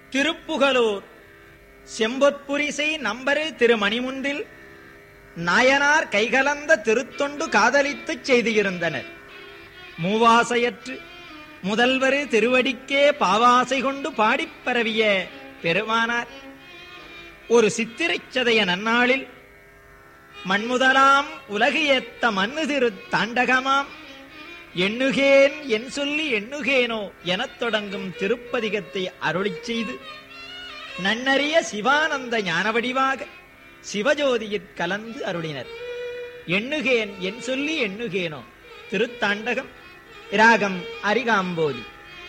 திருப்புகலூர் செம்பொற்புரிசை நம்பரு திருமணிமுன்றில் நாயனார் கைகலந்த திருத்தொண்டு காதலித்துச் செய்திருந்தனர் மூவாசையற்று முதல்வர் திருவடிக்கே பாவாசை கொண்டு பாடிப் பரவிய பெருமானார் ஒரு சித்திரைச் சதய நன்னாளில் மண்முதலாம் உலகு ஏத்த மண்ணு திரு தாண்டகமாம் எண்ணுகேன் என் சொல்லி எண்ணுகேனோ எனத் தொடங்கும் திருப்பதிகத்தை அருளிச் செய்து நன்னறிய சிவானந்த ஞானவடிவாக சிவஜோதியிற் கலந்து அருளினர் எண்ணுகேன் என் சொல்லி எண்ணுகேனோ திருத்தாண்டகம் ராகம் அரிகாம்போலி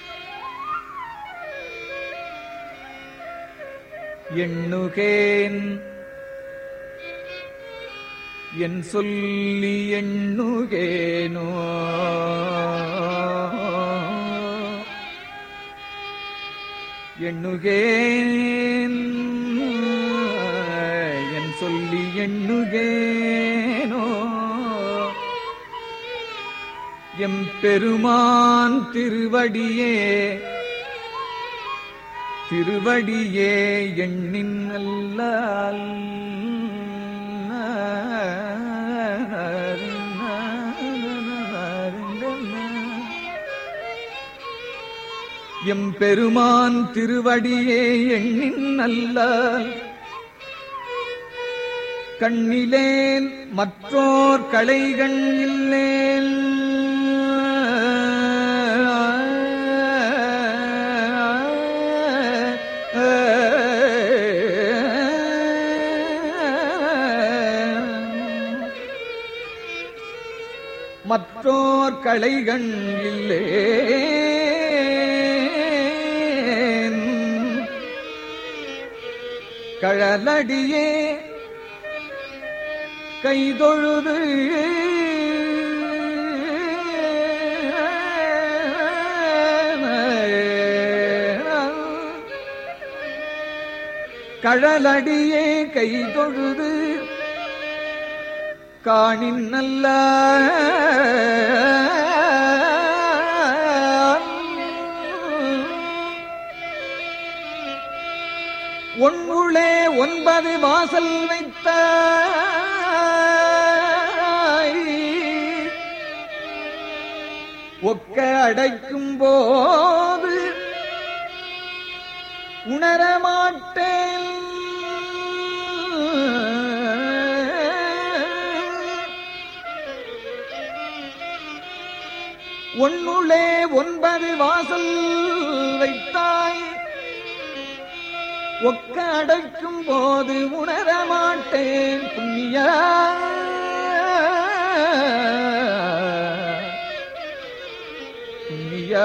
எண்ணுகேன் என் சொல்லி எண்ணுகேனோ எண்ணுகேன் என் சொல்லி எண்ணுகேனோ எம் பெருமான் திருவடியே திருவடியே எண்ணின் அல்லால் எம் பெருமான் திருவடியே எண்ணின் அல்லால் கண்ணிலேன் மற்றோர் களைகள் இல்லேன் மற்றோர் களைகள் இல்லேன் கழலடியே கைதொழுது கழலடியே கைதொழுது காணின் நல்ல ஒன்றுளே ஒன்பது வாசல் வைத்த ஒக்க அடைக்கும் போது உணரமாட்டேன் ஒன்னுளே ஒன்பது வாசல் வைத்தாய் ஒக்க அடைக்கும் போது உணரமாட்டேன் புண்ணியா புண்ணியா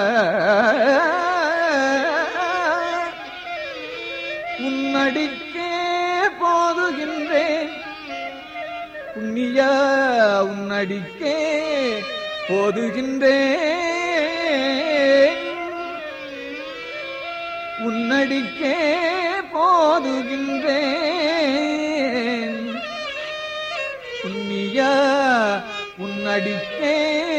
உன்னடிக்கே போதுகின்றேன் புண்ணியா உன்னடிக்கே போதுகின்றேன் உன்னடிக்கே போதுகின்றேன் புண்ணியா உன்னடிக்கே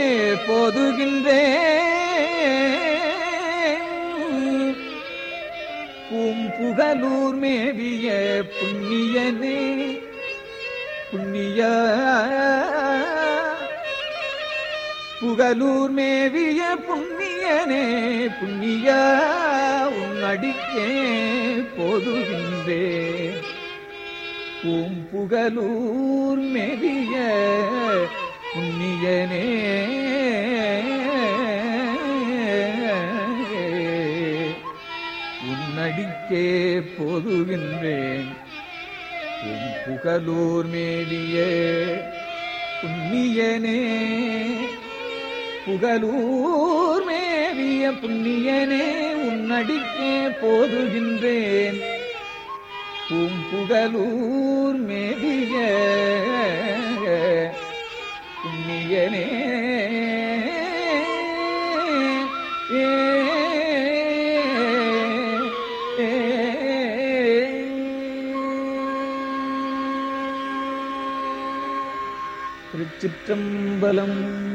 போதுகின்றேன் பூம்புகலூர் மேவிய புண்ணியனே புண்ணியா புகலூர் மேவிய புண்ணியனே புண்ணியா உன்னடிக்கே போதுகின்றே பூம்புகலூர் மேவிய புண்ணியனே உன்னடிக்கே போதுகின்றேன் பூம்புகலூர் மேவிய புண்ணியனே புகலூர் மேவிய புண்ணியனே உன்னடிக்கே போதுகின்றேன் பூம்புகலூர் மேவிய புண்ணியனே ஏ திருச்சிற்றம்பலம்